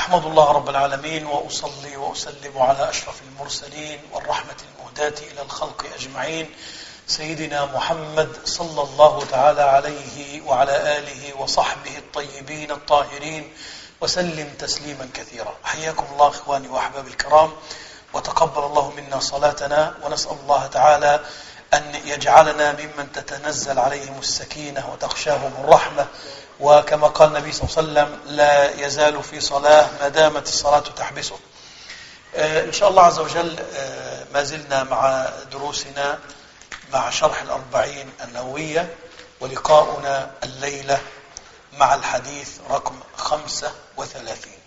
أحمد الله رب العالمين وأصلي وأسلم على أشرف المرسلين والرحمة المهداة إلى الخلق أجمعين سيدنا محمد صلى الله تعالى عليه وعلى آله وصحبه الطيبين الطاهرين وسلم تسليما كثيرا حياكم الله إخواني وأحبابي الكرام وتقبل الله منا صلاتنا ونسأل الله تعالى أن يجعلنا ممن تتنزل عليهم السكينة وتغشاهم الرحمة وكما قال النبي صلى الله عليه وسلم لا يزال في صلاة ما دامت الصلاة تحبسه إن شاء الله عز وجل ما زلنا مع دروسنا مع شرح الأربعين النووية ولقاؤنا الليلة مع الحديث رقم خمسة وثلاثين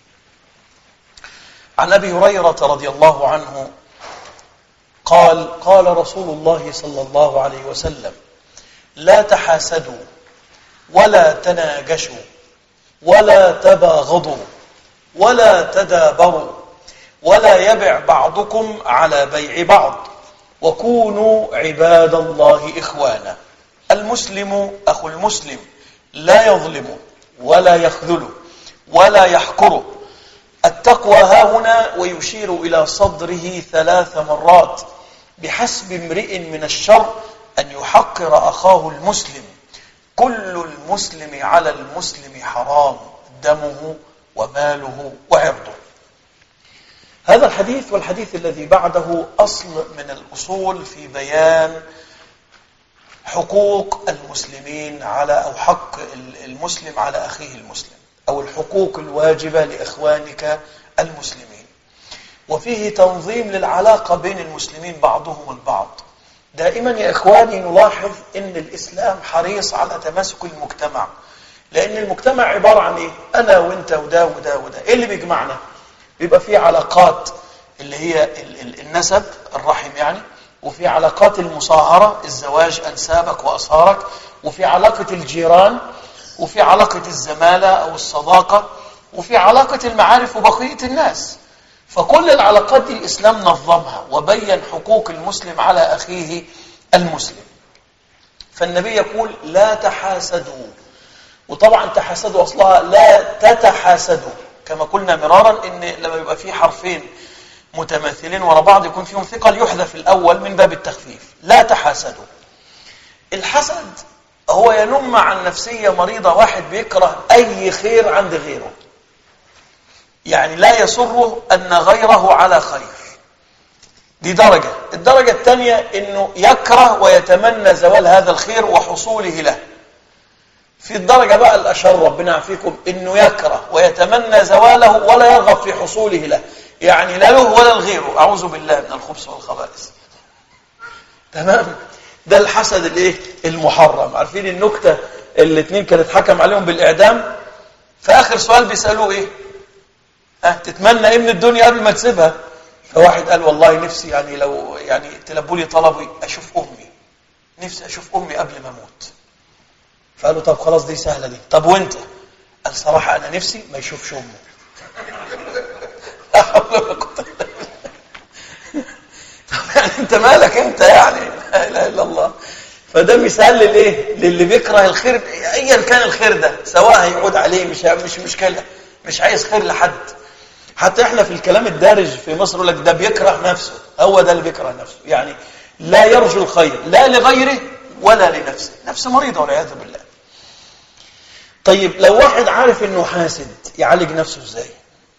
عن أبي هريرة رضي الله عنه قال قال رسول الله صلى الله عليه وسلم لا تحاسدوا ولا تناجشوا ولا تباغضوا ولا تدابروا ولا يبع بعضكم على بيع بعض وكونوا عباد الله إخوانا المسلم أخو المسلم لا يظلم ولا يخذل ولا يحقره التقوى ها هنا ويشير إلى صدره ثلاث مرات بحسب امرئ من الشر أن يحقر أخاه المسلم كل المسلم على المسلم حرام دمه وماله وعرضه هذا الحديث والحديث الذي بعده أصل من الأصول في بيان حقوق المسلمين على أو حق المسلم على أخيه المسلم أو الحقوق الواجبة لإخوانك المسلمين وفيه تنظيم للعلاقة بين المسلمين بعضهم البعض دائما يا إخواني نلاحظ أن الإسلام حريص على تماسك المجتمع لأن المجتمع عبارة عن إيه؟ أنا وإنت وده وده وده إيه اللي بيجمعنا؟ بيبقى في علاقات اللي هي النسب الرحم يعني وفي علاقات المصاهرة الزواج أنسابك وأصهارك وفي علاقة الجيران وفي علاقة الزمالة أو الصداقة وفي علاقة المعارف وبقية الناس فكل العلاقات دي الإسلام نظمها وبين حقوق المسلم على أخيه المسلم فالنبي يقول لا تحاسدوا وطبعا تحاسدوا أصلها لا تتحاسدوا كما قلنا مرارا ان لما يبقى في حرفين متماثلين ورا بعض يكون فيهم ثقل يحذف الأول من باب التخفيف لا تحاسدوا الحسد هو ينم عن نفسية مريضة واحد بيكره أي خير عند غيره يعني لا يسره أن غيره على خير دي درجة الدرجة الثانية أنه يكره ويتمنى زوال هذا الخير وحصوله له في الدرجة بقى الأشر ربنا يعافيكم أنه يكره ويتمنى زواله ولا يرغب في حصوله له يعني لا له ولا لغيره أعوذ بالله من الخبث والخبائث تمام ده الحسد الايه المحرم عارفين النكتة الاثنين كانت حكم عليهم بالإعدام فآخر سؤال بيسألوه إيه أه تتمنى إيه من الدنيا قبل ما تسيبها فواحد قال والله نفسي يعني لو يعني تلبوا لي طلبي أشوف أمي نفسي أشوف أمي قبل ما أموت فقالوا طب خلاص دي سهلة دي طب وانت قال صراحة أنا نفسي ما يشوفش أمه طب يعني انت مالك انت يعني لا اله الا الله فده مثال للايه للي بيكره الخير ايا كان الخير ده سواء هيعود عليه مش مش مشكله مش عايز خير لحد حتى احنا في الكلام الدارج في مصر يقول لك ده بيكره نفسه هو ده اللي بيكره نفسه يعني لا يرجو الخير لا لغيره ولا لنفسه نفس مريضه والعياذ بالله طيب لو واحد عارف انه حاسد يعالج نفسه ازاي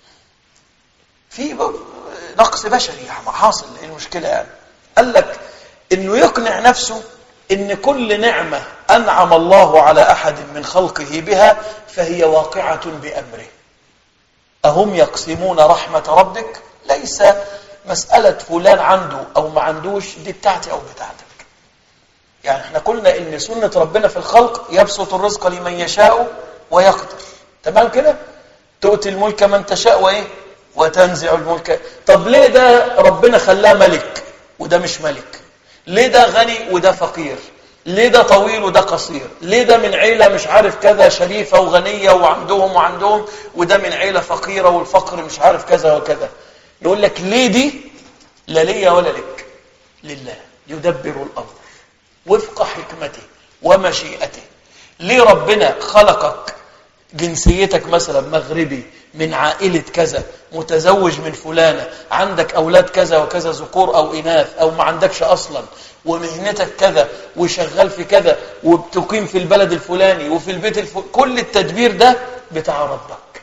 في نقص بشري حاصل ايه المشكله يعني قال لك انه يقنع نفسه ان كل نعمه انعم الله على احد من خلقه بها فهي واقعه بامره اهم يقسمون رحمه ربك ليس مساله فلان عنده او ما عندوش دي بتاعتي او بتاعتك يعني احنا قلنا ان سنه ربنا في الخلق يبسط الرزق لمن يشاء ويقدر تمام كده تؤتي الملك من تشاء وايه وتنزع الملك طب ليه ده ربنا خلاه ملك وده مش ملك ليه ده غني وده فقير ليه ده طويل وده قصير ليه ده من عيلة مش عارف كذا شريفة وغنية وعندهم وعندهم وده من عيلة فقيرة والفقر مش عارف كذا وكذا يقول لك ليه دي لا ليا ولا لك لله يدبر الأمر وفق حكمته ومشيئته ليه ربنا خلقك جنسيتك مثلا مغربي من عائلة كذا متزوج من فلانة عندك أولاد كذا وكذا ذكور أو إناث أو ما عندكش أصلا ومهنتك كذا وشغال في كذا وبتقيم في البلد الفلاني وفي البيت الفلاني كل التدبير ده بتاع ربك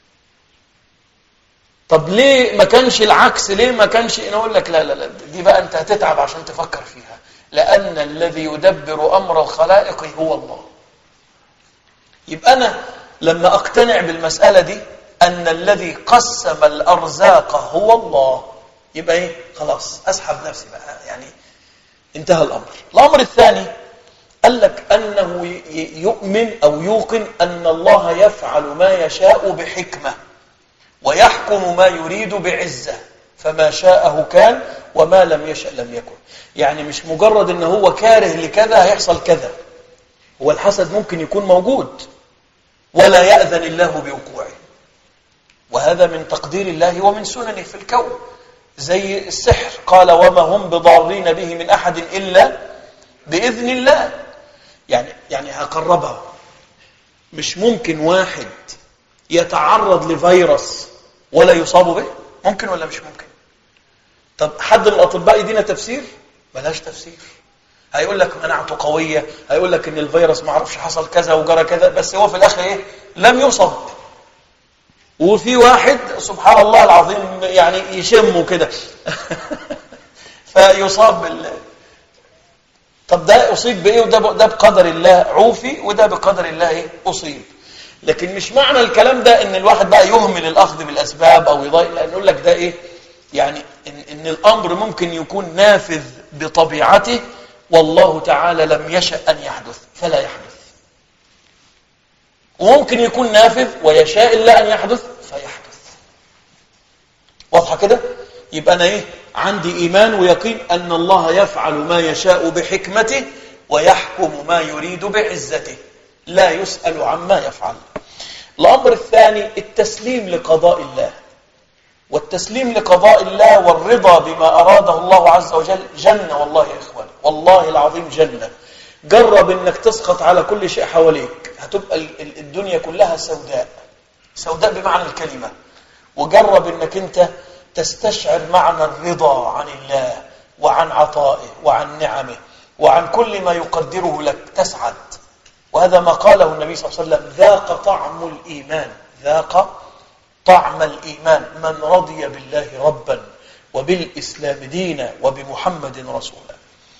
طب ليه ما كانش العكس ليه ما كانش انا اقول لك لا لا لا دي بقى انت هتتعب عشان تفكر فيها لان الذي يدبر امر الخلائق هو الله يبقى انا لما اقتنع بالمساله دي ان الذي قسم الارزاق هو الله يبقى ايه خلاص اسحب نفسي بقى يعني انتهى الامر الامر الثاني قال لك انه يؤمن او يوقن ان الله يفعل ما يشاء بحكمه ويحكم ما يريد بعزة فما شاءه كان وما لم يشأ لم يكن يعني مش مجرد ان هو كاره لكذا هيحصل كذا هو الحسد ممكن يكون موجود ولا يأذن الله بوقوعه وهذا من تقدير الله ومن سننه في الكون زي السحر قال وما هم بضارين به من أحد إلا بإذن الله يعني يعني هقربها مش ممكن واحد يتعرض لفيروس ولا يصاب به ممكن ولا مش ممكن طب حد من الاطباء يدينا تفسير بلاش تفسير هيقول لك مناعته قويه هيقول لك ان الفيروس ما اعرفش حصل كذا وجرى كذا بس هو في الاخر ايه لم يصب وفي واحد سبحان الله العظيم يعني يشمه كده فيصاب بال طب ده اصيب بايه وده ده بقدر الله عوفي وده بقدر الله ايه اصيب لكن مش معنى الكلام ده ان الواحد بقى يهمل الاخذ بالاسباب او يضايق لان يقول لك ده ايه يعني إن, ان الامر ممكن يكون نافذ بطبيعته والله تعالى لم يشأ ان يحدث فلا يحدث وممكن يكون نافذ ويشاء الله ان يحدث فيحدث واضحه كده يبقى انا ايه عندي ايمان ويقين ان الله يفعل ما يشاء بحكمته ويحكم ما يريد بعزته لا يسأل عما يفعل الأمر الثاني التسليم لقضاء الله والتسليم لقضاء الله والرضا بما أراده الله عز وجل جنة والله يا إخوان والله العظيم جنة جرب انك تسقط على كل شيء حواليك هتبقى الدنيا كلها سوداء سوداء بمعنى الكلمة وجرب انك انت تستشعر معنى الرضا عن الله وعن عطائه وعن نعمه وعن كل ما يقدره لك تسعد وهذا ما قاله النبي صلى الله عليه وسلم ذاق طعم الإيمان ذاق طعم الإيمان من رضي بالله ربا وبالإسلام دينا وبمحمد رسولا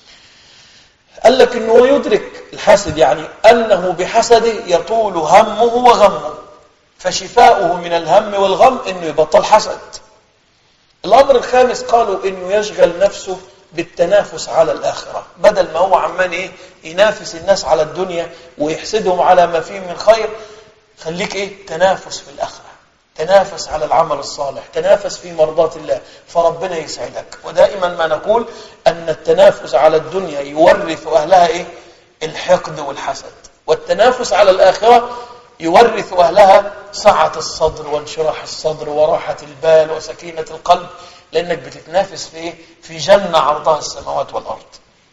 قال لك أنه يدرك الحسد يعني أنه بحسده يطول همه وغمه فشفاؤه من الهم والغم أنه يبطل حسد الأمر الخامس قالوا أنه يشغل نفسه بالتنافس على الآخرة بدل ما هو عمال إيه ينافس الناس على الدنيا ويحسدهم على ما فيه من خير خليك إيه تنافس في الآخرة تنافس على العمل الصالح تنافس في مرضاة الله فربنا يسعدك ودائما ما نقول أن التنافس على الدنيا يورث أهلها إيه الحقد والحسد والتنافس على الآخرة يورث أهلها سعة الصدر وانشراح الصدر وراحة البال وسكينة القلب لأنك بتتنافس في إيه؟ في جنة عرضها السماوات والأرض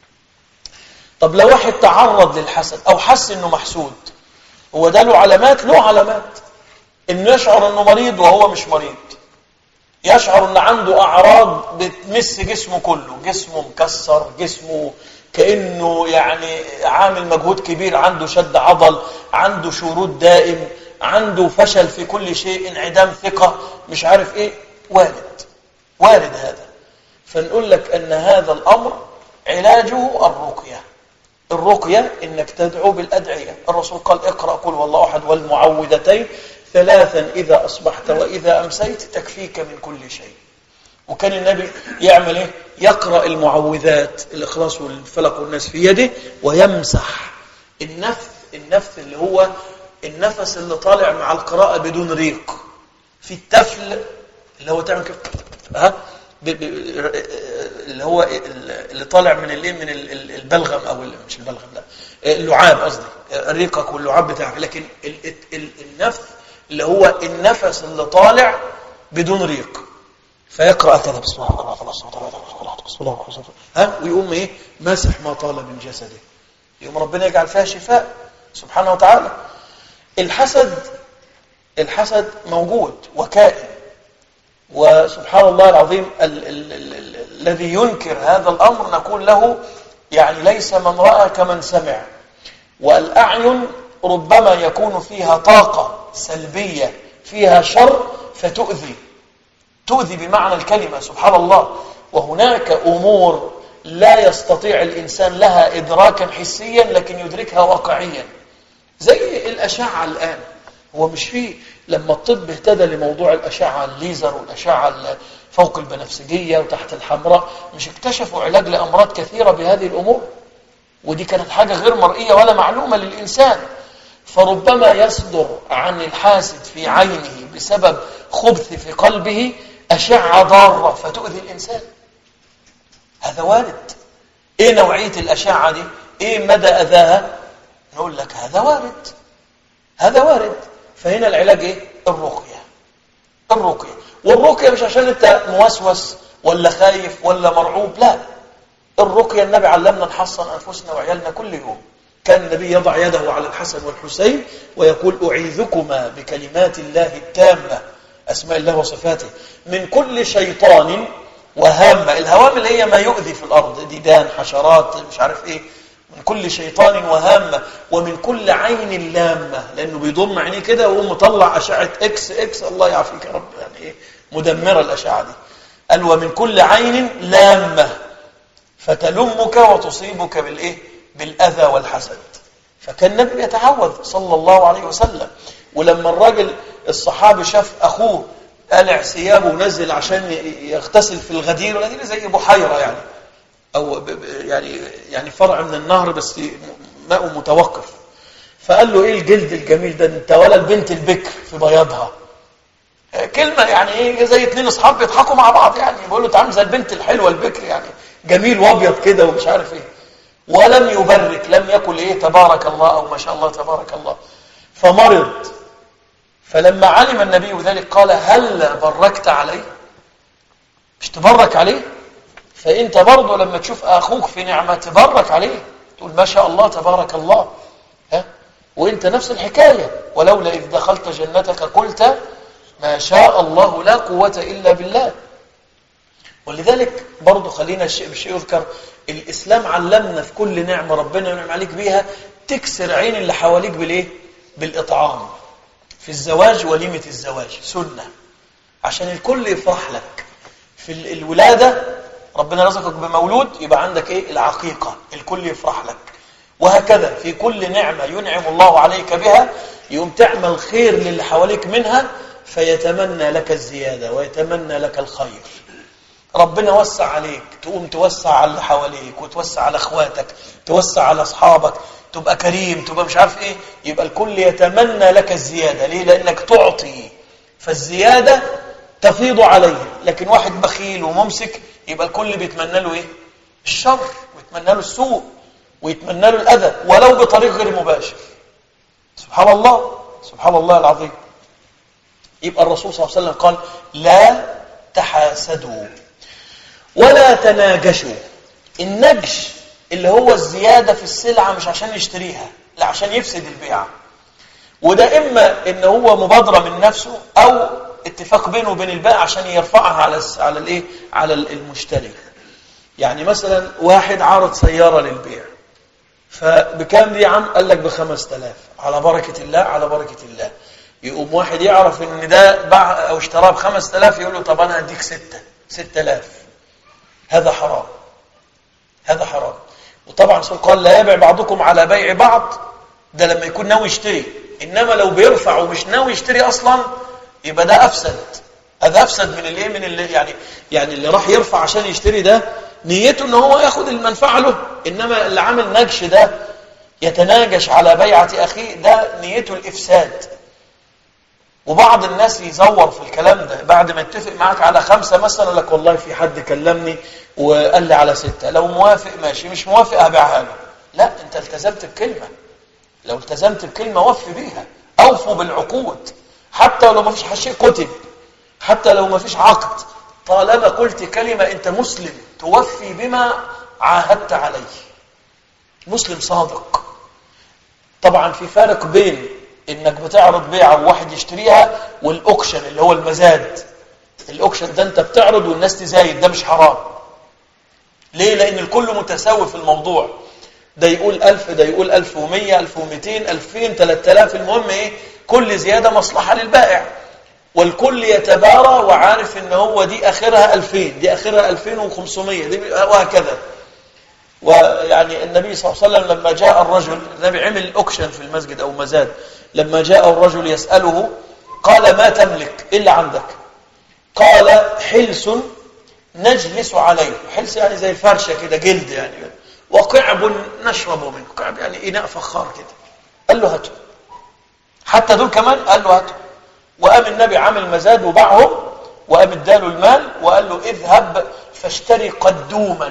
طب لو واحد تعرض للحسد أو حس إنه محسود هو ده له علامات له علامات إنه يشعر إنه مريض وهو مش مريض يشعر إن عنده أعراض بتمس جسمه كله جسمه مكسر جسمه كأنه يعني عامل مجهود كبير عنده شد عضل عنده شرود دائم عنده فشل في كل شيء انعدام ثقة مش عارف ايه وارد وارد هذا فنقول لك أن هذا الأمر علاجه الرقية الرقية إنك تدعو بالأدعية الرسول قال اقرأ قل والله أحد والمعوذتين ثلاثا إذا أصبحت وإذا أمسيت تكفيك من كل شيء وكان النبي يعمل ايه يقرأ المعوذات الإخلاص والفلق والناس في يده ويمسح النفث النفث اللي هو النفس اللي طالع مع القراءة بدون ريق في التفل اللي هو تعمل كده ها اللي هو اللي طالع من الايه من البلغم او مش البلغم لا اللعاب قصدي ريقك واللعاب بتاعك لكن النفث اللي هو النفس اللي طالع بدون ريق فيقرا كذا بسم الله بسم الله ها ويقوم ايه ماسح ما طال من جسده يقوم ربنا يجعل فيها شفاء سبحانه وتعالى الحسد الحسد موجود وكائن وسبحان الله العظيم ال ال ال ال الذي ينكر هذا الأمر نقول له يعني ليس من رأى كمن سمع والأعين ربما يكون فيها طاقة سلبية فيها شر فتؤذي تؤذي بمعنى الكلمة سبحان الله وهناك أمور لا يستطيع الإنسان لها إدراكا حسيا لكن يدركها واقعيا زي الأشعة الآن هو مش فيه لما الطب اهتدى لموضوع الأشعة الليزر والأشعة فوق البنفسجية وتحت الحمراء مش اكتشفوا علاج لأمراض كثيرة بهذه الأمور ودي كانت حاجة غير مرئية ولا معلومة للإنسان فربما يصدر عن الحاسد في عينه بسبب خبث في قلبه أشعة ضارة فتؤذي الإنسان هذا وارد إيه نوعية الأشعة دي إيه مدى أذاها نقول لك هذا وارد هذا وارد فهنا العلاج إيه الرقية الرقية والرقية مش عشان أنت موسوس ولا خايف ولا مرعوب لا الرقية النبي علمنا نحصن أنفسنا وعيالنا كل يوم كان النبي يضع يده على الحسن والحسين ويقول أعيذكما بكلمات الله التامة أسماء الله وصفاته من كل شيطان وهامة الهوام اللي هي ما يؤذي في الأرض ديدان حشرات مش عارف إيه من كل شيطان وهامة ومن كل عين لامة لأنه بيضم عينيه كده ويقوم مطلع أشعة إكس إكس الله يعافيك يا رب يعني إيه مدمرة الأشعة دي قال ومن كل عين لامة فتلمك وتصيبك بالإيه بالأذى والحسد فكان النبي يتعوذ صلى الله عليه وسلم ولما الراجل الصحابي شاف أخوه قلع ثيابه ونزل عشان يغتسل في الغدير الغدير زي بحيرة يعني أو يعني يعني فرع من النهر بس ماء متوقف فقال له ايه الجلد الجميل ده انت ولا البنت البكر في بياضها كلمة يعني ايه زي اتنين اصحاب بيضحكوا مع بعض يعني بيقولوا تعمل زي البنت الحلوة البكر يعني جميل وابيض كده ومش عارف ايه ولم يبرك لم يقل ايه تبارك الله او ما شاء الله تبارك الله فمرض فلما علم النبي ذلك قال هل بركت عليه مش تبرك عليه فانت برضه لما تشوف اخوك في نعمه تبرك عليه تقول ما شاء الله تبارك الله ها وانت نفس الحكايه ولولا اذ دخلت جنتك قلت ما شاء الله لا قوه الا بالله ولذلك برضه خلينا الشيء بشيء يذكر الإسلام علمنا في كل نعمة ربنا ينعم عليك بيها تكسر عين اللي حواليك بالإيه؟ بالإطعام في الزواج وليمة الزواج سنة عشان الكل يفرح لك في الولادة ربنا رزقك بمولود يبقى عندك إيه؟ العقيقة الكل يفرح لك وهكذا في كل نعمة ينعم الله عليك بها يقوم تعمل خير للي حواليك منها فيتمنى لك الزيادة ويتمنى لك الخير ربنا وسع عليك تقوم توسع على اللي حواليك وتوسع على اخواتك توسع على اصحابك تبقى كريم تبقى مش عارف ايه يبقى الكل يتمنى لك الزياده ليه لانك تعطي فالزياده تفيض عليه لكن واحد بخيل وممسك يبقى الكل بيتمنى له ايه الشر ويتمنى له السوء ويتمنى له الاذى ولو بطريق غير مباشر سبحان الله سبحان الله العظيم يبقى الرسول صلى الله عليه وسلم قال لا تحاسدوا ولا تناجشوا النجش اللي هو الزيادة في السلعة مش عشان يشتريها لا عشان يفسد البيع وده إما إن هو مبادرة من نفسه أو اتفاق بينه وبين البائع عشان يرفعها على على الايه على المشتري يعني مثلا واحد عارض سيارة للبيع فبكام دي يا عم قال لك ب 5000 على بركة الله على بركة الله يقوم واحد يعرف ان ده باع او اشتراه ب 5000 يقول له طب انا هديك 6 6000 هذا حرام هذا حرام وطبعا سؤال قال لا يبع بعضكم على بيع بعض ده لما يكون ناوي يشتري انما لو بيرفع ومش ناوي يشتري اصلا يبقى ده افسد هذا افسد من الايه من اللي يعني يعني اللي راح يرفع عشان يشتري ده نيته ان هو ياخد المنفعه له انما اللي عامل نجش ده يتناجش على بيعه اخيه ده نيته الافساد وبعض الناس يزور في الكلام ده بعد ما يتفق معاك على خمسة مثلا يقول لك والله في حد كلمني وقال لي على ستة لو موافق ماشي مش موافق هبيعها له لا انت التزمت بكلمة لو التزمت بكلمة وفي بيها اوفوا بالعقود حتى لو ما فيش شيء كتب حتى لو ما فيش عقد طالما قلت كلمة انت مسلم توفي بما عاهدت عليه مسلم صادق طبعا في فارق بين انك بتعرض بيعة وواحد يشتريها والاوكشن اللي هو المزاد الاوكشن ده انت بتعرض والناس تزايد ده مش حرام ليه لان الكل متساوي في الموضوع ده يقول ألف ده يقول ألف ومية ألف ومئتين ألفين ثلاثة آلاف المهم إيه كل زيادة مصلحة للبائع والكل يتبارى وعارف ان هو دي اخرها 2000 دي اخرها 2500 دي وهكذا ويعني النبي صلى الله عليه وسلم لما جاء الرجل النبي عمل اوكشن في المسجد او مزاد لما جاء الرجل يسأله قال ما تملك الا عندك قال حلس نجلس عليه حلس يعني زي الفرشه كده جلد يعني وقعب نشرب منه قعب يعني اناء فخار كده قال له هاته حتى دول كمان قال له هاته وقام النبي عمل مزاد وباعهم وقام اداله المال وقال له اذهب فاشتري قدوما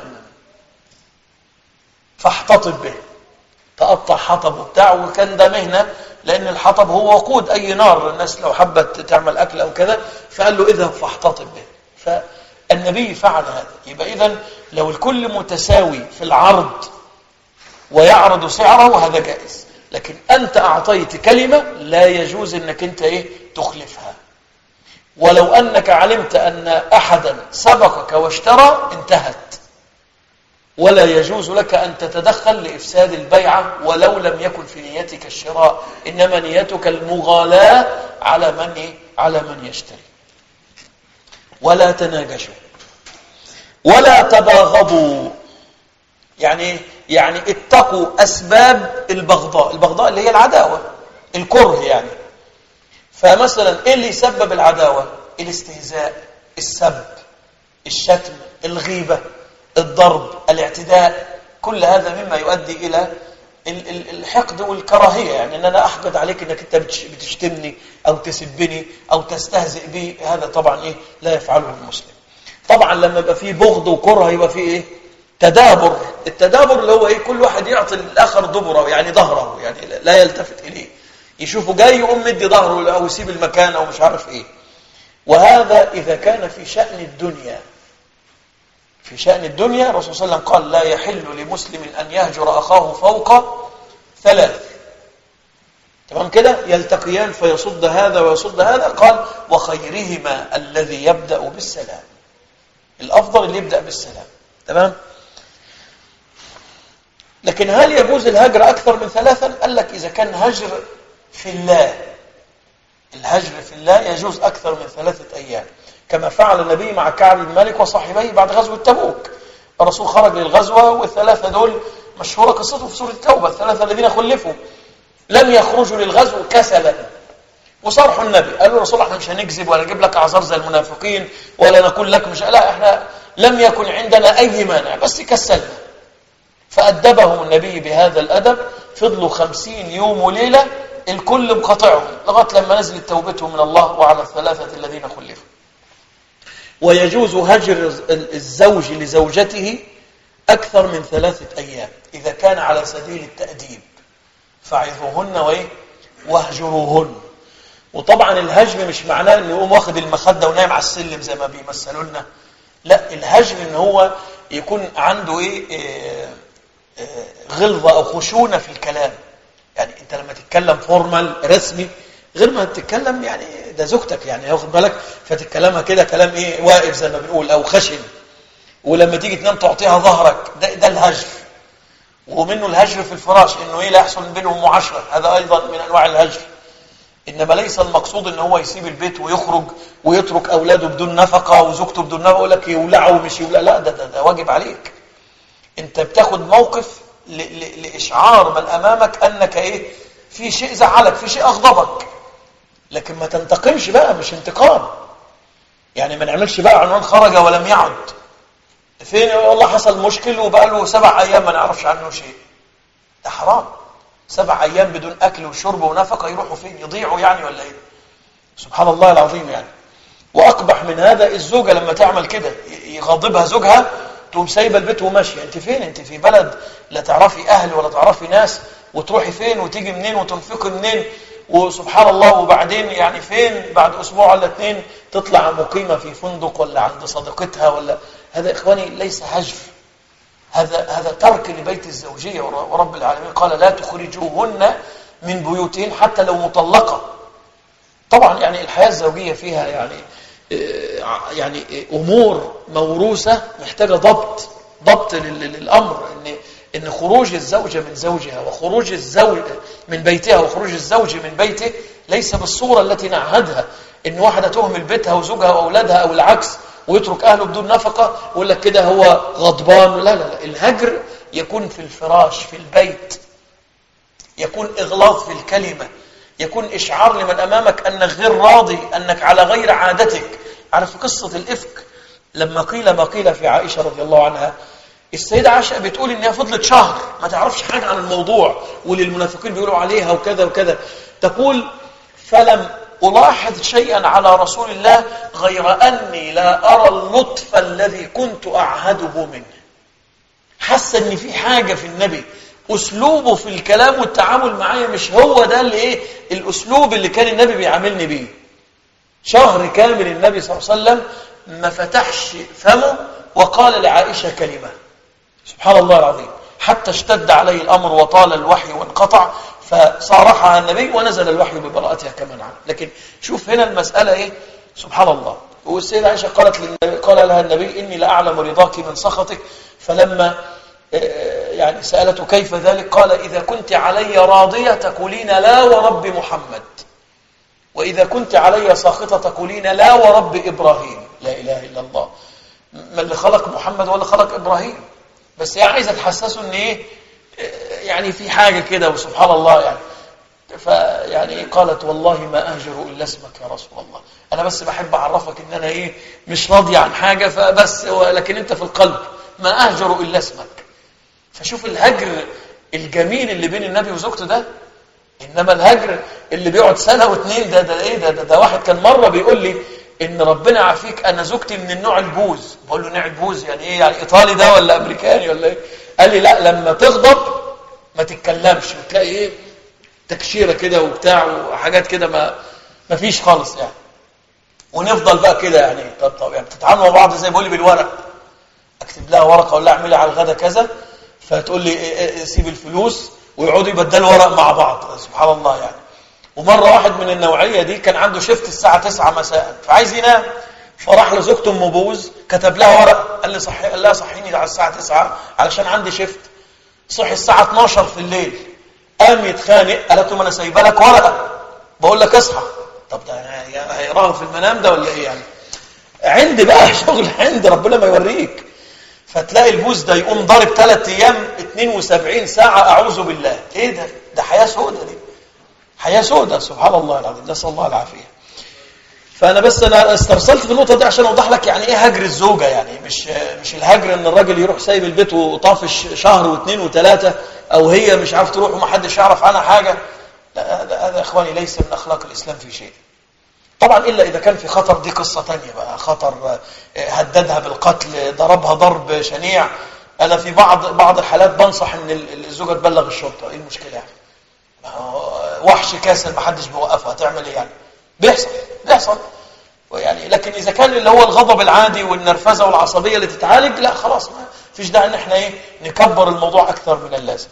فاحتطب به تقطع حطب وبتاع وكان ده مهنه لان الحطب هو وقود اي نار الناس لو حبت تعمل اكل او كذا فقال له اذهب فاحتطب به فالنبي فعل هذا يبقى اذا لو الكل متساوي في العرض ويعرض سعره هذا جائز لكن انت اعطيت كلمه لا يجوز انك انت ايه تخلفها ولو انك علمت ان احدا سبقك واشترى انتهت ولا يجوز لك أن تتدخل لإفساد البيعة ولو لم يكن في نيتك الشراء إنما نيتك المغالاة على من على من يشتري ولا تناجشوا ولا تباغضوا يعني يعني اتقوا أسباب البغضاء البغضاء اللي هي العداوة الكره يعني فمثلا ايه اللي يسبب العداوة الاستهزاء السب الشتم الغيبة الضرب الاعتداء كل هذا مما يؤدي إلى الحقد والكراهية يعني أن أنا أحقد عليك أنك أنت بتشتمني أو تسبني أو تستهزئ بي هذا طبعا إيه لا يفعله المسلم طبعا لما يبقى فيه بغض وكره يبقى فيه إيه تدابر التدابر اللي هو إيه كل واحد يعطي الآخر دبره يعني ظهره يعني لا يلتفت إليه يشوفه جاي يقوم مدي ظهره أو يسيب المكان أو مش عارف إيه وهذا إذا كان في شأن الدنيا في شأن الدنيا الرسول صلى الله عليه وسلم قال لا يحل لمسلم أن يهجر أخاه فوق ثلاث تمام كده يلتقيان فيصد هذا ويصد هذا قال وخيرهما الذي يبدأ بالسلام الأفضل اللي يبدأ بالسلام تمام لكن هل يجوز الهجر أكثر من ثلاثا قال لك إذا كان هجر في الله الهجر في الله يجوز أكثر من ثلاثة أيام كما فعل النبي مع كعب بن مالك وصاحبيه بعد غزوة تبوك الرسول خرج للغزوة والثلاثة دول مشهورة قصته في سورة التوبة الثلاثة الذين خلفوا لم يخرجوا للغزو كسلا وصرحوا النبي قالوا الرسول احنا مش هنكذب ولا نجيب لك اعذار زي المنافقين ولا نقول لك مش لا احنا لم يكن عندنا اي مانع بس كسلنا فأدبهم النبي بهذا الأدب فضلوا خمسين يوم وليلة الكل مقاطعهم لغاية لما نزلت توبتهم من الله وعلى الثلاثة الذين خلفوا ويجوز هجر الزوج لزوجته أكثر من ثلاثة أيام إذا كان على سبيل التأديب فعظوهن وإيه؟ واهجروهن وطبعا الهجر مش معناه انه يقوم واخد المخدة ونايم على السلم زي ما بيمثلوا لنا لا الهجر ان هو يكون عنده ايه, إيه, إيه غلظة او خشونة في الكلام يعني انت لما تتكلم فورمال رسمي غير ما تتكلم يعني ده زوجتك يعني واخد بالك فتتكلمها كده كلام ايه واقف زي ما بنقول او خشن ولما تيجي تنام تعطيها ظهرك ده, ده الهجر ومنه الهجر في الفراش انه ايه لا يحصل بينهم معاشره هذا ايضا من انواع الهجر انما ليس المقصود ان هو يسيب البيت ويخرج ويترك اولاده بدون نفقه وزوجته بدون نفقه يقول لك يولعوا ومش يولع لا ده, ده, ده واجب عليك انت بتاخد موقف ل ل لاشعار من امامك انك ايه في شيء زعلك في شيء اغضبك لكن ما تنتقمش بقى مش انتقام يعني ما نعملش بقى عنوان خرج ولم يعد فين والله حصل مشكل وبقى له سبع ايام ما نعرفش عنه شيء ده حرام سبع ايام بدون اكل وشرب ونفقه يروحوا فين يضيعوا يعني ولا ايه سبحان الله العظيم يعني واقبح من هذا الزوجه لما تعمل كده يغضبها زوجها تقوم سايبه البيت وماشيه انت فين انت في بلد لا تعرفي اهل ولا تعرفي ناس وتروحي فين وتيجي منين وتنفقي منين وسبحان الله وبعدين يعني فين بعد اسبوع ولا اثنين تطلع مقيمه في فندق ولا عند صديقتها ولا هذا اخواني ليس هجر هذا هذا ترك لبيت الزوجيه ورب العالمين قال لا تخرجوهن من بيوتهن حتى لو مطلقة طبعا يعني الحياة الزوجية فيها يعني آه، يعني أمور موروثة محتاجة ضبط ضبط للأمر إن إن خروج الزوجة من زوجها وخروج الزوج من بيتها وخروج الزوج من بيته ليس بالصورة التي نعهدها إن واحدة تهمل بيتها وزوجها وأولادها أو العكس ويترك أهله بدون نفقة ويقول لك كده هو غضبان لا لا لا الهجر يكون في الفراش في البيت يكون إغلاظ في الكلمة يكون إشعار لمن أمامك أنك غير راضي أنك على غير عادتك عارف قصة الإفك لما قيل ما قيل في عائشة رضي الله عنها السيدة عائشة بتقول إنها فضلت شهر ما تعرفش حاجة عن الموضوع وللمنافقين بيقولوا عليها وكذا وكذا تقول فلم ألاحظ شيئا على رسول الله غير أني لا أرى اللطف الذي كنت أعهده منه حاسة أن في حاجة في النبي أسلوبه في الكلام والتعامل معايا مش هو ده اللي إيه الأسلوب اللي كان النبي بيعاملني بيه شهر كامل النبي صلى الله عليه وسلم ما فتحش فمه وقال لعائشة كلمة سبحان الله العظيم حتى اشتد عليه الأمر وطال الوحي وانقطع فصارحها النبي ونزل الوحي ببراءتها كما نعلم لكن شوف هنا المسألة إيه سبحان الله والسيدة عائشة قالت للنبي قال لها النبي إني لأعلم رضاك من سخطك فلما آه، يعني سألته كيف ذلك قال إذا كنت علي راضية تقولين لا ورب محمد وإذا كنت علي ساخطة تقولين لا ورب إبراهيم لا إله إلا الله ما اللي خلق محمد ولا خلق إبراهيم بس هي عايزة تحسسه إن إيه يعني في حاجة كده وسبحان الله يعني فيعني قالت والله ما أهجر إلا اسمك يا رسول الله أنا بس بحب أعرفك إن أنا إيه مش راضي عن حاجة فبس لكن أنت في القلب ما أهجر إلا اسمك فشوف الهجر الجميل اللي بين النبي وزوجته ده إنما الهجر اللي بيقعد سنة واثنين ده ده إيه ده, ده, ده واحد كان مرة بيقول لي إن ربنا يعافيك أنا زوجتي من النوع البوز بقول له نوع البوز يعني إيه يعني إيطالي ده ولا أمريكاني ولا إيه قال لي لا لما تغضب ما تتكلمش وتلاقي ايه تكشيره كده وبتاع وحاجات كده ما ما فيش خالص يعني ونفضل بقى كده يعني طب طب يعني بتتعاملوا مع بعض زي ما بقول لي بالورق اكتب لها ورقه اقول لها اعملي على الغدا كذا فتقول لي إيه إيه, إيه، سيب الفلوس ويقعدوا يبدلوا ورق مع بعض سبحان الله يعني ومره واحد من النوعيه دي كان عنده شفت الساعه 9 مساء فعايز ينام فراح لزوجته ام بوز كتب لها ورق قال لي صحي قال لها صحيني على الساعه 9 علشان عندي شفت صحي الساعه 12 في الليل قام يتخانق قالت له ما انا سايبه لك ورقه بقول لك اصحى طب ده هيقراها في المنام ده ولا ايه يعني عندي بقى شغل عندي ربنا ما يوريك فتلاقي البوز ده يقوم ضارب ثلاث ايام 72 ساعه اعوذ بالله ايه ده ده حياه سودة دي حياه سودة سبحان الله العظيم نسال الله العافيه فانا بس انا استرسلت في النقطه دي عشان اوضح لك يعني ايه هجر الزوجه يعني مش مش الهجر ان الراجل يروح سايب البيت وطافش شهر واثنين وثلاثه او هي مش عارف تروح ومحدش يعرف عنها حاجه لا هذا اخواني ليس من اخلاق الاسلام في شيء طبعا الا اذا كان في خطر دي قصه ثانيه بقى خطر آه، هددها بالقتل ضربها ضرب شنيع انا في بعض بعض الحالات بنصح ان الزوجه تبلغ الشرطه ايه المشكله يعني وحش كاسر محدش بيوقفها هتعمل ايه يعني بيحصل بيحصل يعني لكن اذا كان اللي هو الغضب العادي والنرفزه والعصبيه اللي تتعالج لا خلاص ما فيش داعي ان احنا ايه نكبر الموضوع اكثر من اللازم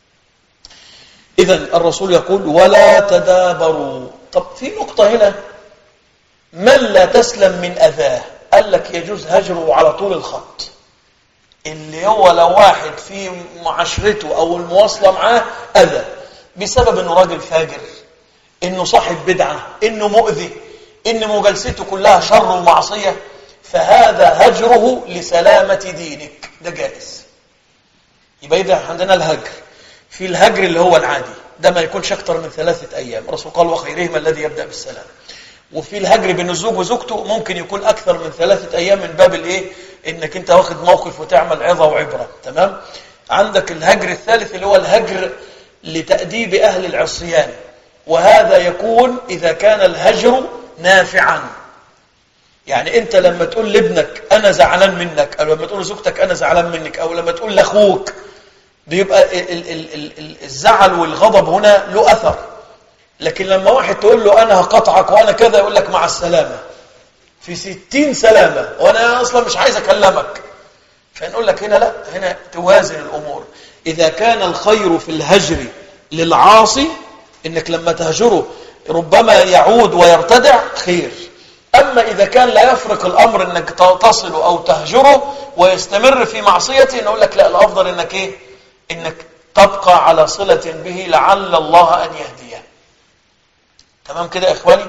اذا الرسول يقول ولا تدابروا طب في نقطه هنا من لا تسلم من اذاه قال لك يجوز هجره على طول الخط اللي هو لو واحد في معاشرته او المواصله معاه اذى بسبب انه راجل فاجر انه صاحب بدعه انه مؤذي ان مجالسته كلها شر ومعصيه فهذا هجره لسلامه دينك ده جائز يبقى اذا عندنا الهجر في الهجر اللي هو العادي ده ما يكونش اكتر من ثلاثه ايام الرسول قال وخيرهما الذي يبدا بالسلام وفي الهجر بين الزوج وزوجته ممكن يكون اكثر من ثلاثه ايام من باب الايه انك انت واخد موقف وتعمل عظه وعبره تمام عندك الهجر الثالث اللي هو الهجر لتاديب اهل العصيان وهذا يكون إذا كان الهجر نافعا يعني أنت لما تقول لابنك أنا زعلان منك أو لما تقول لزوجتك أنا زعلان منك أو لما تقول لأخوك بيبقى ال ال ال الزعل والغضب هنا له أثر لكن لما واحد تقول له أنا هقطعك وأنا كذا يقول لك مع السلامة في ستين سلامة وأنا أصلا مش عايز أكلمك فنقول لك هنا لا هنا توازن الأمور إذا كان الخير في الهجر للعاصي انك لما تهجره ربما يعود ويرتدع خير أما إذا كان لا يفرق الأمر أنك تصل أو تهجره ويستمر في معصيته نقول لك لا الأفضل أنك إيه؟ أنك تبقى على صلة به لعل الله أن يهديه تمام كده يا إخواني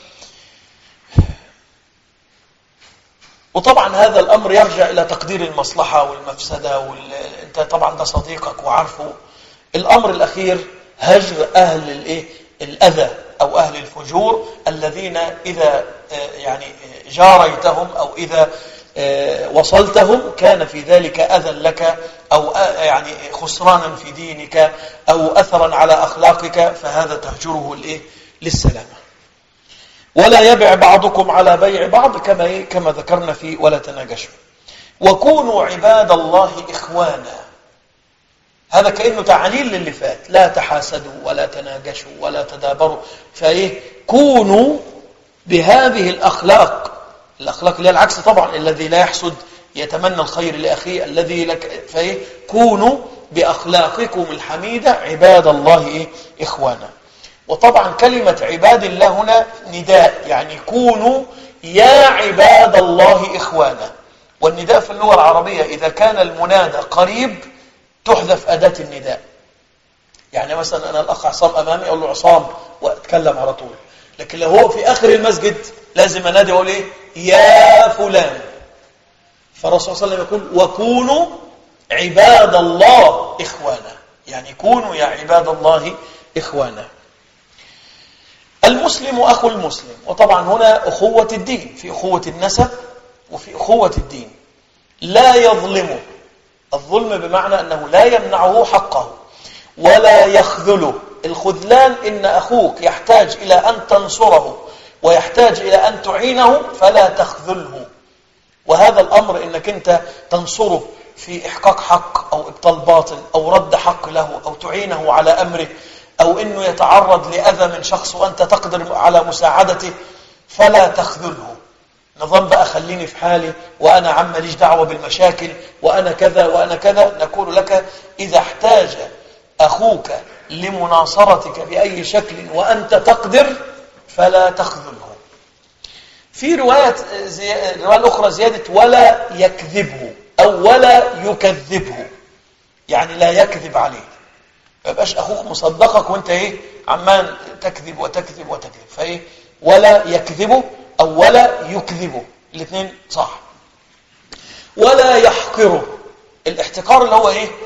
وطبعا هذا الأمر يرجع إلى تقدير المصلحة والمفسدة وال... أنت طبعا ده صديقك وعارفه الأمر الأخير هجر أهل الإيه؟ الأذى أو أهل الفجور الذين إذا آه، يعني جاريتهم أو إذا آه، وصلتهم كان في ذلك أذى لك أو آه، يعني خسرانا في دينك أو أثرا على أخلاقك فهذا تهجره الإيه؟ للسلامة ولا يبع بعضكم على بيع بعض كما إيه؟ كما ذكرنا في ولا تناجشوا وكونوا عباد الله إخوانا هذا كأنه تعليل للي فات لا تحاسدوا ولا تناجشوا ولا تدابروا فإيه كونوا بهذه الأخلاق الأخلاق اللي هي العكس طبعا الذي لا يحسد يتمنى الخير لأخيه الذي لك فإيه كونوا بأخلاقكم الحميدة عباد الله إيه إخوانا وطبعا كلمة عباد الله هنا نداء يعني كونوا يا عباد الله إخوانا والنداء في اللغة العربية إذا كان المنادى قريب تحذف أداة النداء يعني مثلا أنا الأخ عصام أمامي أقول له عصام وأتكلم على طول لكن لو هو في آخر المسجد لازم أنادي أقول إيه يا فلان فالرسول صلى الله عليه وسلم يقول وكونوا عباد الله إخوانا يعني كونوا يا عباد الله إخوانا المسلم أخو المسلم وطبعا هنا أخوة الدين في أخوة النسب وفي أخوة الدين لا يظلمه الظلم بمعنى أنه لا يمنعه حقه ولا يخذله الخذلان إن أخوك يحتاج إلى أن تنصره ويحتاج إلى أن تعينه فلا تخذله وهذا الأمر إنك أنت تنصره في إحقاق حق أو إبطال باطل أو رد حق له أو تعينه على أمره أو إنه يتعرض لأذى من شخص وأنت تقدر على مساعدته فلا تخذله نظام بقى خليني في حالي وأنا عم ليش دعوة بالمشاكل وأنا كذا وأنا كذا نقول لك إذا احتاج أخوك لمناصرتك بأي شكل وأنت تقدر فلا تخذله في رواية الرواية الأخرى زيادة ولا يكذبه أو ولا يكذبه يعني لا يكذب عليه ما يبقاش أخوك مصدقك وأنت إيه عمان تكذب وتكذب وتكذب فإيه ولا يكذبه أو ولا يكذبه الاثنين صح ولا يحقره الاحتقار اللي هو ايه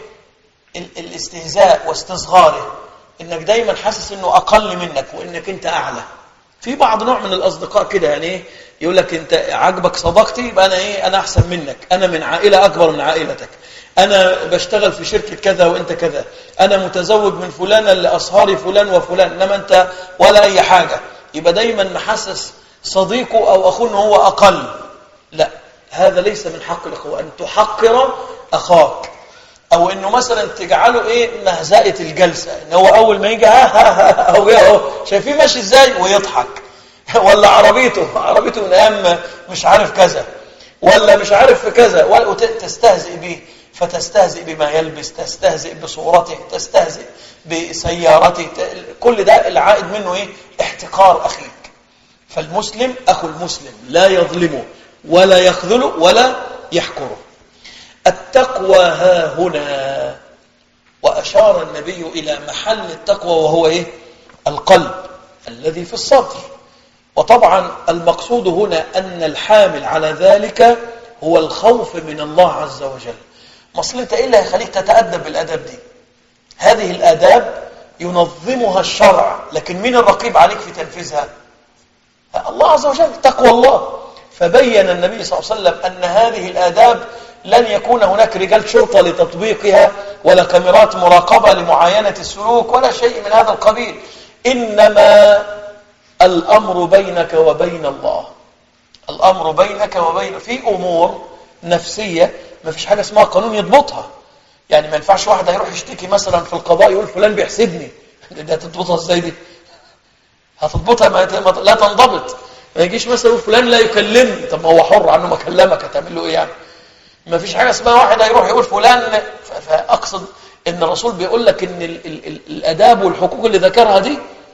الاستهزاء واستصغاره انك دايما حاسس انه اقل منك وانك انت اعلى في بعض نوع من الاصدقاء كده يعني ايه يقول لك انت عاجبك صداقتي يبقى انا ايه انا احسن منك انا من عائله اكبر من عائلتك انا بشتغل في شركه كذا وانت كذا انا متزوج من فلانه لاصهاري فلان وفلان انما انت ولا اي حاجه يبقى دايما محسس صديقه أو أخوه هو أقل لا هذا ليس من حق الأخوة أن تحقر أخاك أو أنه مثلا تجعله إيه مهزأة الجلسة إن هو أول ما يجي ها ها ها أو أهو شايفين ماشي إزاي ويضحك ولا عربيته عربيته من أيام مش عارف كذا ولا مش عارف في كذا وتستهزئ به فتستهزئ بما يلبس تستهزئ بصورته تستهزئ بسيارته كل ده العائد منه ايه احتقار اخيك فالمسلم أخو المسلم لا يظلمه ولا يخذله ولا يحقره التقوى ها هنا وأشار النبي إلى محل التقوى وهو إيه؟ القلب الذي في الصدر وطبعا المقصود هنا أن الحامل على ذلك هو الخوف من الله عز وجل مصل انت ايه اللي هيخليك تتأدب بالأدب دي هذه الآداب ينظمها الشرع لكن مين الرقيب عليك في تنفيذها الله عز وجل تقوى الله فبين النبي صلى الله عليه وسلم أن هذه الآداب لن يكون هناك رجال شرطة لتطبيقها ولا كاميرات مراقبة لمعاينة السلوك ولا شيء من هذا القبيل إنما الأمر بينك وبين الله الأمر بينك وبين في أمور نفسية ما فيش حاجة اسمها قانون يضبطها يعني ما ينفعش واحد هيروح يشتكي مثلا في القضاء يقول فلان بيحسدني ده تضبطها ازاي دي هتضبطها ما لا تنضبط ما يجيش مثلا فلان لا يكلمني طب ما هو حر عنه ما كلمك هتعمل له ايه يعني ما فيش حاجه اسمها واحد هيروح يقول فلان فاقصد ان الرسول بيقول لك ان ال ال ال الاداب والحقوق اللي ذكرها دي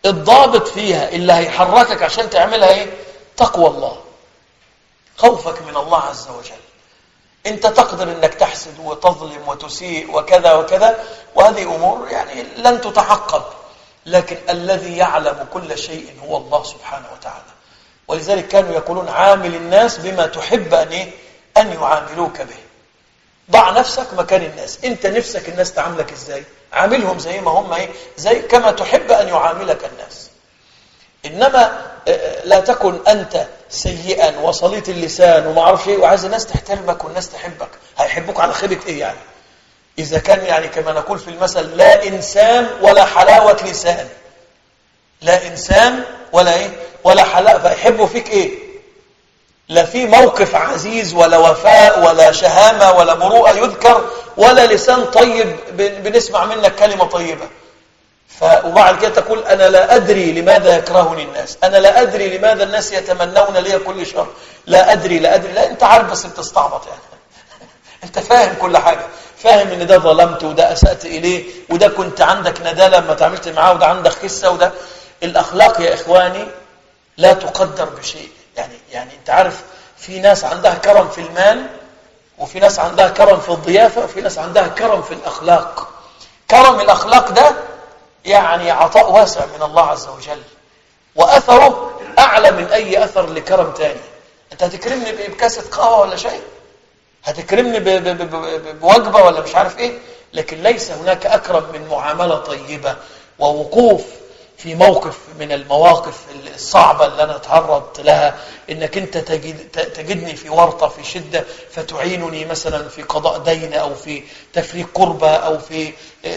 الضابط فيها اللي هيحركك عشان تعملها ايه تقوى الله خوفك من الله عز وجل انت تقدر انك تحسد وتظلم وتسيء وكذا وكذا وهذه امور يعني لن تتعقب لكن الذي يعلم كل شيء هو الله سبحانه وتعالى ولذلك كانوا يقولون عامل الناس بما تحب ان ايه ان يعاملوك به ضع نفسك مكان الناس انت نفسك الناس تعاملك ازاي عاملهم زي ما هم ايه زي كما تحب ان يعاملك الناس انما لا تكن انت سيئا وصليت اللسان وما اعرفش ايه وعايز الناس تحترمك والناس تحبك هيحبوك على خيبه ايه يعني اذا كان يعني كما نقول في المثل لا انسان ولا حلاوه لسان لا انسان ولا ايه ولا حلاوه فيحبوا فيك ايه لا في موقف عزيز ولا وفاء ولا شهامه ولا مروءه يذكر ولا لسان طيب بنسمع منك كلمه طيبه ف... وبعد كده تقول أنا لا أدري لماذا يكرهني الناس أنا لا أدري لماذا الناس يتمنون لي كل شر لا أدري لا أدري لا أنت عارف بس أنت استعبط يعني أنت فاهم كل حاجة فاهم ان ده ظلمت وده اسأت اليه وده كنت عندك ندالة لما تعاملت معاه وده عندك خسة وده الاخلاق يا اخواني لا تقدر بشيء يعني يعني انت عارف في ناس عندها كرم في المال وفي ناس عندها كرم في الضيافة وفي ناس عندها كرم في الاخلاق كرم الاخلاق ده يعني عطاء واسع من الله عز وجل وأثره أعلى من أي أثر لكرم تاني أنت هتكرمني بكاسة قهوة ولا شيء هتكرمني بوجبة ولا مش عارف إيه لكن ليس هناك أكرم من معاملة طيبة ووقوف في موقف من المواقف الصعبة اللي أنا تعرضت لها إنك أنت تجد تجدني في ورطة في شدة فتعينني مثلا في قضاء دين أو في تفريق قربة أو في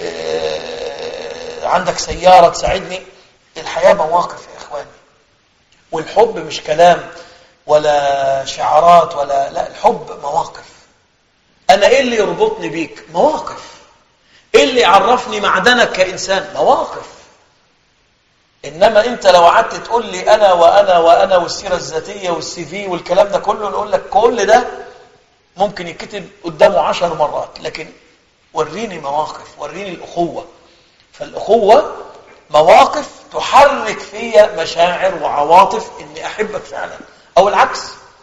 عندك سيارة تساعدني الحياة مواقف يا إخواني والحب مش كلام ولا شعارات ولا لا الحب مواقف أنا إيه اللي يربطني بيك مواقف إيه اللي يعرفني معدنك كإنسان مواقف إنما أنت لو قعدت تقول لي أنا وأنا وأنا والسيرة الذاتية والسي في والكلام ده كله نقول لك كل ده ممكن يتكتب قدامه عشر مرات لكن وريني مواقف وريني الأخوة فالأخوة مواقف تحرك فيا مشاعر وعواطف إني أحبك فعلا أو العكس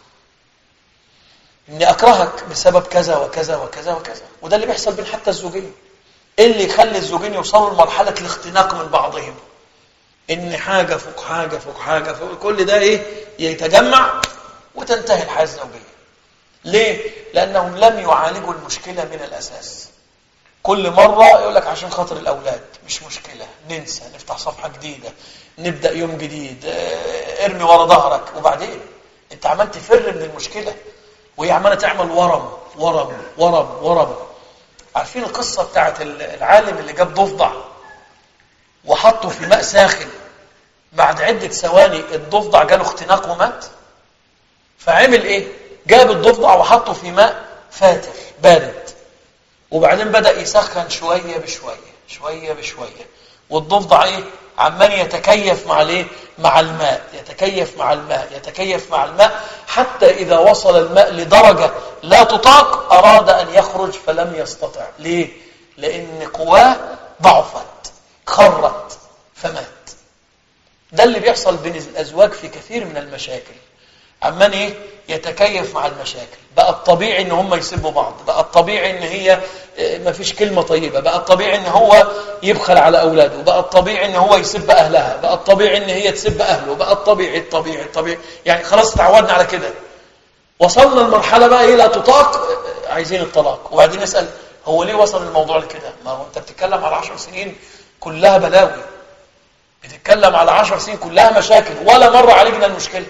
إني أكرهك بسبب كذا وكذا وكذا وكذا وده اللي بيحصل بين حتى الزوجين إيه اللي يخلي الزوجين يوصلوا لمرحلة الاختناق من بعضهم إن حاجة فوق حاجة فوق حاجة فوق كل ده إيه يتجمع وتنتهي الحياة الزوجية ليه؟ لأنهم لم يعالجوا المشكلة من الأساس كل مرة يقول لك عشان خاطر الأولاد مش مشكلة ننسى نفتح صفحة جديدة نبدأ يوم جديد ارمي ورا ظهرك وبعدين انت عمال تفر من المشكلة وهي عمالة تعمل ورم ورم ورم ورم عارفين القصة بتاعت العالم اللي جاب ضفدع وحطه في ماء ساخن بعد عدة ثواني الضفدع جاله اختناق ومات فعمل ايه جاب الضفدع وحطه في ماء فاتر بارد وبعدين بدأ يسخن شوية بشوية شوية بشوية والضفدع ايه عمال يتكيف مع الايه مع الماء يتكيف مع الماء يتكيف مع الماء حتى إذا وصل الماء لدرجة لا تطاق أراد أن يخرج فلم يستطع ليه لأن قواه ضعفت خرت فمات ده اللي بيحصل بين الأزواج في كثير من المشاكل عمال ايه يتكيف مع المشاكل بقى الطبيعي ان هم يسبوا بعض بقى الطبيعي ان هي ما فيش كلمة طيبة بقى الطبيعي ان هو يبخل على اولاده بقى الطبيعي ان هو يسب اهلها بقى الطبيعي ان هي تسب اهله بقى الطبيعي الطبيعي الطبيعي يعني خلاص تعودنا على كده وصلنا لمرحلة بقى ايه لا تطاق عايزين الطلاق وبعدين نسأل هو ليه وصل الموضوع لكده ما هو انت بتتكلم على عشر سنين كلها بلاوي بتتكلم على عشر سنين كلها مشاكل ولا مرة عالجنا المشكلة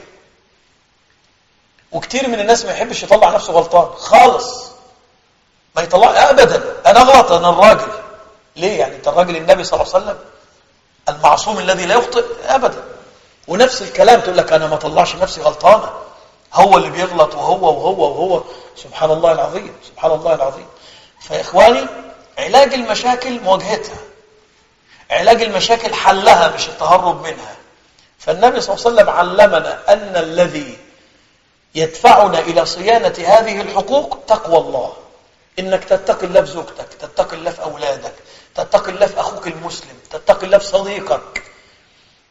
وكتير من الناس ما يحبش يطلع نفسه غلطان خالص ما يطلع ابدا انا اغلط انا الراجل ليه يعني انت الراجل النبي صلى الله عليه وسلم المعصوم الذي لا يخطئ ابدا ونفس الكلام تقول لك انا ما طلعش نفسي غلطانه هو اللي بيغلط وهو وهو وهو سبحان الله العظيم سبحان الله العظيم فيا اخواني علاج المشاكل مواجهتها علاج المشاكل حلها مش التهرب منها فالنبي صلى الله عليه وسلم علمنا ان الذي يدفعنا إلى صيانة هذه الحقوق تقوى الله إنك تتقي الله في زوجتك تتقي الله في أولادك تتقي الله في أخوك المسلم تتقي الله في صديقك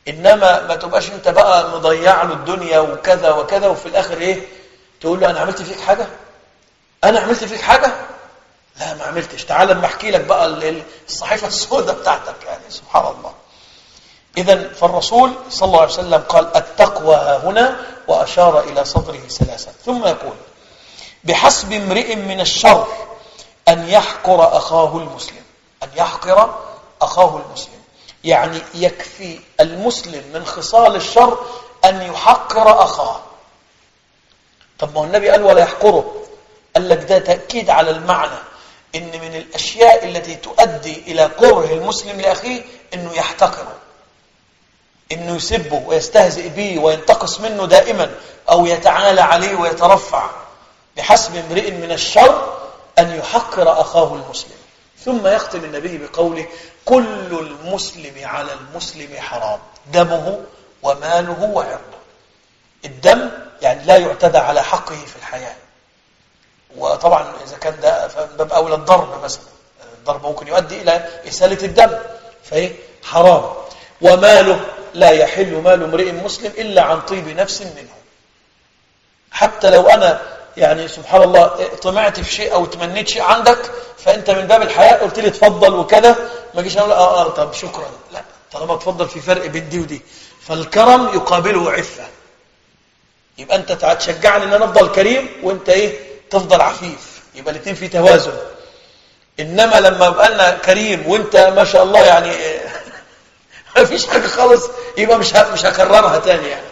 انما ما تبقاش انت بقى مضيع له الدنيا وكذا وكذا وفي الاخر ايه تقول له انا عملت فيك حاجه انا عملت فيك حاجه لا ما عملتش تعال اما احكي لك بقى الصحيفه السوداء بتاعتك يعني سبحان الله اذا فالرسول صلى الله عليه وسلم قال التقوى هنا واشار الى صدره ثلاثا ثم يقول بحسب امرئ من الشر ان يحقر اخاه المسلم ان يحقر اخاه المسلم يعني يكفي المسلم من خصال الشر أن يحقر أخاه طب ما هو النبي قال ولا يحقره قال لك ده تأكيد على المعنى إن من الأشياء التي تؤدي إلى كره المسلم لأخيه إنه يحتقره إنه يسبه ويستهزئ به وينتقص منه دائما أو يتعالى عليه ويترفع بحسب امرئ من الشر أن يحقر أخاه المسلم ثم يختم النبي بقوله كل المسلم على المسلم حرام دمه وماله وعرضه الدم يعني لا يعتدى على حقه في الحياة وطبعا إذا كان ده باب أولى الضرب مثلا الضرب ممكن يؤدي إلى إسالة الدم فإيه حرام وماله لا يحل مال امرئ مسلم إلا عن طيب نفس منه حتى لو أنا يعني سبحان الله طمعت في شيء أو تمنيت شيء عندك فأنت من باب الحياة قلت لي اتفضل وكذا ما اجيش اقول اه اه طب شكرا لا طالما اتفضل في فرق بين دي ودي فالكرم يقابله عفة يبقى انت تشجعني ان انا افضل كريم وانت ايه تفضل عفيف يبقى الاثنين في توازن انما لما ابقى انا كريم وانت ما شاء الله يعني ما فيش حاجه خالص يبقى مش مش هكررها تاني يعني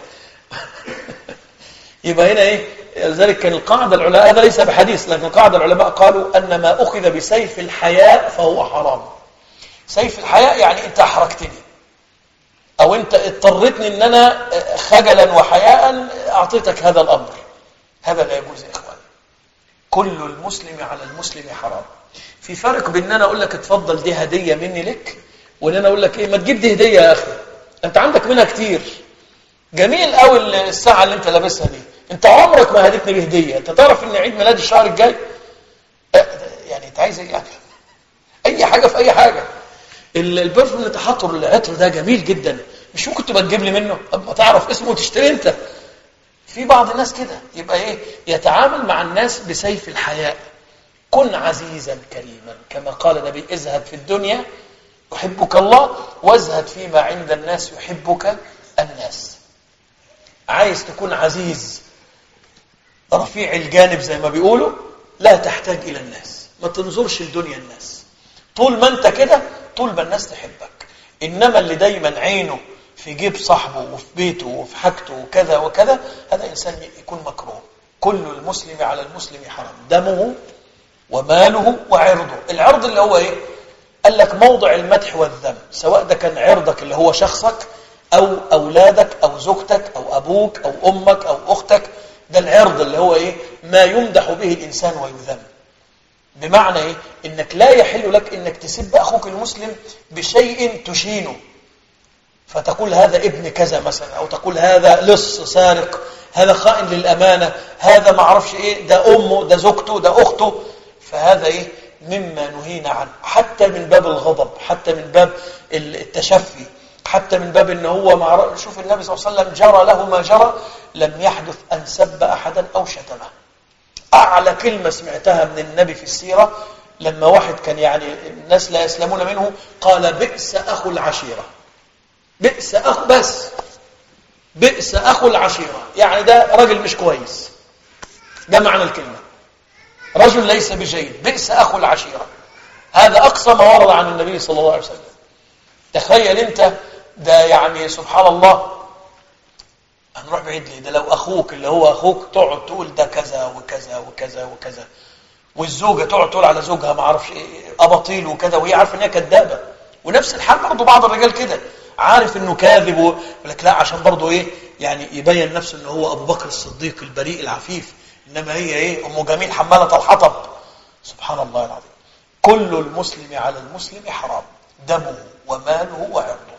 يبقى هنا ايه لذلك كان القاعده العلماء هذا ليس بحديث لكن القاعده العلماء قالوا ان ما اخذ بسيف الحياء فهو حرام سيف الحياء يعني انت احرجتني او انت اضطرتني ان انا خجلا وحياء اعطيتك هذا الامر هذا لا يجوز يا اخواني كل المسلم على المسلم حرام في فرق بين ان انا اقول لك اتفضل دي هديه مني لك وان انا اقول لك ايه ما تجيب دي هديه يا اخي انت عندك منها كتير جميل قوي الساعه اللي انت لابسها دي انت عمرك ما هديتني بهديه انت تعرف ان عيد ميلاد الشهر الجاي يعني انت عايز ايه اي حاجه في اي حاجه البرفيوم اللي تحطه العطر ده جميل جدا مش ممكن تبقى تجيب لي منه اما تعرف اسمه وتشتري انت في بعض الناس كده يبقى ايه يتعامل مع الناس بسيف الحياء كن عزيزا كريما كما قال النبي ازهد في الدنيا يحبك الله وازهد فيما عند الناس يحبك الناس عايز تكون عزيز رفيع الجانب زي ما بيقولوا لا تحتاج الى الناس ما تنظرش لدنيا الناس طول ما انت كده طول ما الناس تحبك إنما اللي دايما عينه في جيب صاحبه وفي بيته وفي حاجته وكذا وكذا هذا إنسان يكون مكروه كل المسلم على المسلم حرام دمه وماله وعرضه العرض اللي هو إيه قال لك موضع المدح والذم سواء ده كان عرضك اللي هو شخصك أو أولادك أو زوجتك أو أبوك أو أمك أو أختك ده العرض اللي هو إيه ما يمدح به الإنسان ويذم بمعنى ايه انك لا يحل لك انك تسب اخوك المسلم بشيء تشينه فتقول هذا ابن كذا مثلا او تقول هذا لص سارق هذا خائن للامانه هذا ما اعرفش ايه ده امه ده زوجته ده اخته فهذا ايه مما نهينا عنه حتى من باب الغضب حتى من باب التشفي حتى من باب ان هو مع شوف النبي صلى الله عليه وسلم جرى له ما جرى لم يحدث ان سب احدا او شتمه أعلى كلمة سمعتها من النبي في السيرة لما واحد كان يعني الناس لا يسلمون منه قال بئس أخو العشيرة بئس أخو بس بئس أخو العشيرة يعني ده راجل مش كويس ده معنى الكلمة رجل ليس بجيد بئس أخو العشيرة هذا أقصى ما ورد عن النبي صلى الله عليه وسلم تخيل أنت ده يعني سبحان الله هنروح بعيد ليه ده لو اخوك اللي هو اخوك تقعد تقول ده كذا وكذا وكذا وكذا والزوجه تقعد تقول على زوجها ما اعرفش ايه اباطيل وكذا وهي عارفه ان هي كذابه ونفس الحال برضه بعض الرجال كده عارف انه كاذب ويقول لك لا عشان برضه ايه يعني يبين نفسه ان هو ابو بكر الصديق البريء العفيف انما هي ايه ام جميل حماله الحطب سبحان الله العظيم كل المسلم على المسلم حرام دمه وماله وعرضه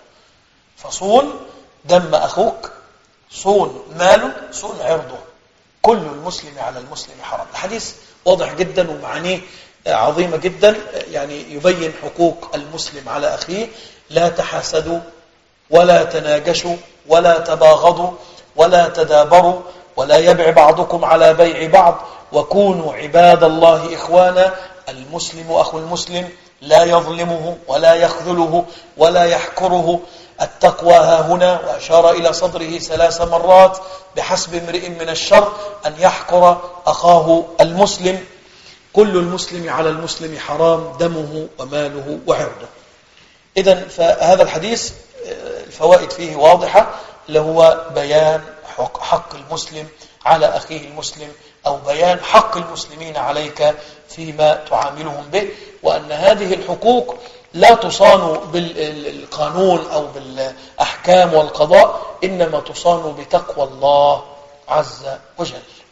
فصون دم اخوك صون ماله صون عرضه كل المسلم على المسلم حرام الحديث واضح جدا ومعانيه عظيمة جدا يعني يبين حقوق المسلم على أخيه لا تحاسدوا ولا تناجشوا ولا تباغضوا ولا تدابروا ولا يبع بعضكم على بيع بعض وكونوا عباد الله إخوانا المسلم أخو المسلم لا يظلمه ولا يخذله ولا يحكره التقوى ها هنا وأشار إلى صدره ثلاث مرات بحسب امرئ من الشر أن يحكر أخاه المسلم كل المسلم على المسلم حرام دمه وماله وعرضه إذا فهذا الحديث الفوائد فيه واضحة اللي هو بيان حق المسلم على أخيه المسلم أو بيان حق المسلمين عليك فيما تعاملهم به وأن هذه الحقوق لا تصان بالقانون أو بالأحكام والقضاء إنما تصان بتقوى الله عز وجل